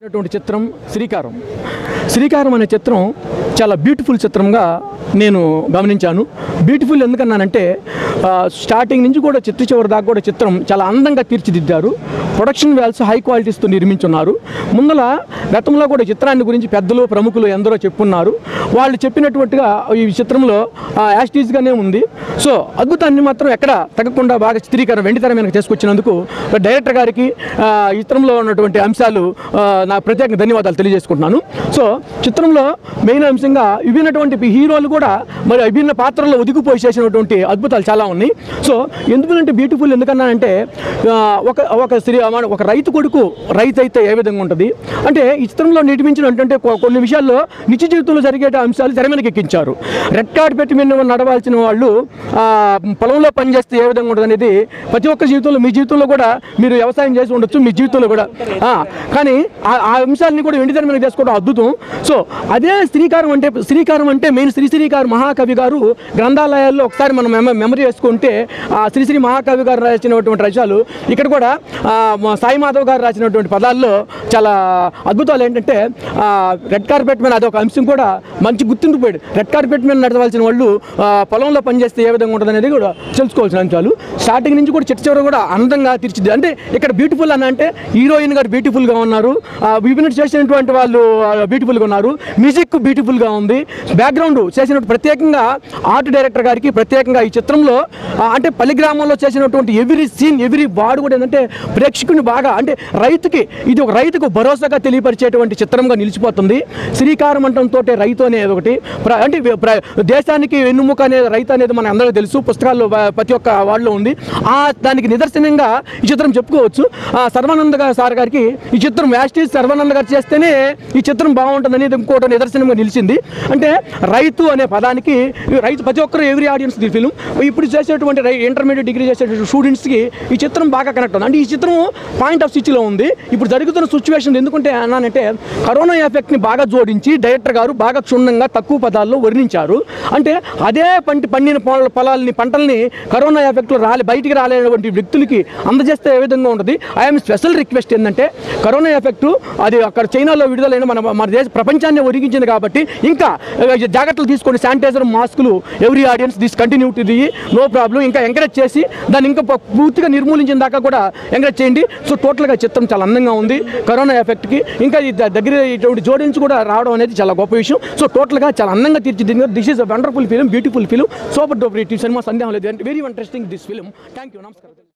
అటువంటి చిత్రం శ్రీకారం శ్రీకారం అనే చిత్రం చాలా బ్యూటిఫుల్ చిత్రంగా నేను గమనించాను బ్యూటిఫుల్ ఎందుకన్నానంటే ఆ, స్టార్టింగ్ నుంచి కూడా చిత్ర చివరి దాకా కూడా చిత్రం చాలా అందంగా తీర్చిదిద్దారు ప్రొడక్షన్ వాల్యూస్ హై క్వాలిటీస్తో నిర్మించున్నారు ముందల గతంలో కూడా ఈ చిత్రాన్ని గురించి పెద్దలు ప్రముఖులు ఎందరో చెప్పున్నారు వాళ్ళు చెప్పినటువంటిగా ఈ చిత్రంలో యాస్టీజ్గానే ఉంది సో అద్భుతాన్ని మాత్రం ఎక్కడ తగ్గకుండా బాగా చిత్రీకరణ వెండితెర మీద తీసుకొచ్చినందుకు డైరెక్టర్ గారికి ఆ, ఈ చిత్రంలో ఉన్నటువంటి అంశాలు ఆ, నా ప్రత్యేక ధన్యవాదాలు తెలియజేసుకుంటున్నాను సో చిత్రంలో మెయిన్ అంశంగా విభిన్నటువంటి హీరోలు కూడా మరి విభిన్న పాత్రల్లో ఒదిగిపోయి చేసినటువంటి అద్భుతాలు చాలా ఉన్నాయి సో ఎందుకంటే బ్యూటిఫుల్ ఎందుకన్నానంటే ఆ, ఒక ఒక స్త్రీ మన- ఒక రైతు కొడుకు రైతు అయితే ఏ విధంగా ఉంటుంది అంటే ఈ చిత్రంలో నిర్మించినటువంటి కొ- కొన్ని విషయాల్లో నిత్య జీవితంలో జరిగే అంశాలు తెర మీదకి ఎక్కించారు రెడ్ కార్డ్ పెట్టి మీద నడవాల్సిన వాళ్ళు ఆ, పొలంలో పనిచేస్తే ఏ విధంగా ఉంటుంది అనేది ప్రతి ఒక్క జీవితంలో మీ జీవితంలో కూడా మీరు వ్యవసాయం చేసి ఉండొచ్చు మీ జీవితంలో కూడా ఆ, కానీ ఆ ఆ అంశాలని కూడా వెండి తెర మీద చేసుకోవడం అద్భుతం సో అదే శ్రీకారం అంటే శ్రీకారం అంటే మెయిన్ శ్రీ శ్రీకారు మహాకవి గారు గ్రంథాలయాల్లో ఒకసారి మనం మెమ- మెమరీ చేసుకుంటే ఆ శ్రీ శ్రీ మహాకవి గారు రాసినటువంటి రచనలు ఇక్కడ కూడా ఆ, మా సాయి మాధవ్ గారు రాసినటువంటి పదాల్లో చాలా అద్భుతాలు ఏంటంటే ఆ, రెడ్ కార్పెట్ మీద అదొక అంశం కూడా మంచి గుర్తింపు పోయాడు రెడ్ కార్పెట్ మీద నడవలసిన వాళ్ళు ఆ, పొలంలో పనిచేస్తే ఏ విధంగా ఉంటుంది అనేది కూడా తెలుసుకోవాల్సిన అంశాలు స్టార్టింగ్ నుంచి కూడా చిట్ట చివరి కూడా అందంగా తీర్చిది అంటే ఇక్కడ బ్యూటిఫుల్ అని అంటే హీరోయిన్ గారు బ్యూటిఫుల్గా ఉన్నారు ఆ, విభిన్న చేసినటువంటి వాళ్ళు బ్యూటిఫుల్గా ఉన్నారు మ్యూజిక్ బ్యూటిఫుల్గా ఉంది బ్యాక్గ్రౌండ్ చేసినట్టు ప్రత్యేకంగా ఆర్ట్ డైరెక్టర్ గారికి ప్రత్యేకంగా ఈ చిత్రంలో ఆ, అంటే పల్లి గ్రామంలో చేసినటువంటి ఎవ్రీ సీన్ ఎవ్రీ వార్డు కూడా ఏంటంటే ప్రేక్షకుని బాగా అంటే రైతుకి ఇది ఒక రైతుకు భరోసాగా తెలియపరిచేటువంటి చిత్రంగా నిలిచిపోతుంది శ్రీకారం అంటంతో రైతు అనేది ఒకటి ప్ర- అంటే వి- ప్ర- దేశానికి వెన్నుముక అనేది రైతు అనేది మన అందరికీ తెలుసు పుస్తకాల్లో వ- ప్రతి ఒక్క వాడిలో ఉంది ఆ దానికి నిదర్శనంగా ఈ చిత్రం చెప్పుకోవచ్చు ఆ సర్వానంద గా- సార్ గారికి ఈ చిత్రం యాస్టీస్ సర్వానంద గారు చేస్తేనే ఈ చిత్రం బాగుంటుంది అనేది ఇంకోటి నిదర్శనంగా నిలిచింది అంటే రైతు అనే పదానికి ఈ రైతు ప్రతి ఒక్కరు ఎవ్రీ ఆడియన్స్ ది ఫిలిం ఇప్పుడు చేసేటువంటి రై- ఇంటర్మీడియట్ డిగ్రీ చేసేటువంటి స్టూడెంట్స్కి ఈ చిత్రం బాగా కనెక్ట్ ఉంది అంటే ఈ చిత్రం పాయింట్ ఆఫ్ సిచ్లో ఉంది ఇప్పుడు జరుగుతున్న సిచ్యువేషన్ ఎందుకంటే అన్నానంటే కరోనా ఎఫెక్ట్ని బాగా జోడించి డైరెక్టర్ గారు బాగా క్షుణ్ణంగా తక్కువ పదాల్లో వర్ణించారు అంటే అదే పంట పండిన పొల- పొలాల్ని పంటల్ని కరోనా ఎఫెక్ట్లో రాలే బయటికి రాలేటువంటి వ్యక్తులకి అందజేస్తే ఏ విధంగా ఉంటుంది ఐఎమ్ స్పెషల్ రిక్వెస్ట్ ఏంటంటే కరోనా ఎఫెక్ట్ అది అక్కడ చైనాలో విడుదలైన మన మన దేశ ప్రపంచాన్ని ఒరిగించింది కాబట్టి ఇంకా ఆ, జాగ్రత్తలు తీసుకొని శానిటైజర్ మాస్కులు every audience this continue to the no problem ఇంకా ఎంకరేజ్ చేసి దాన్ని ఇంకా ప- పూర్తిగా నిర్మూలించిన దాకా కూడా ఎంకరేజ్ చేయండి సో టోటల్గా చిత్రం చాలా అందంగా ఉంది కరోనా ఎఫెక్ట్కి ఇంకా ఈ ద- దగ్గర ఇటువంటి జోడించి కూడా రావడం అనేది చాలా గొప్ప విషయం సో టోటల్గా చాలా అందంగా తీర్చిదిద్దింది this is a wonderful film beautiful film super duper సినిమా సందేహం లేదు very interesting this film thank you నమస్కారం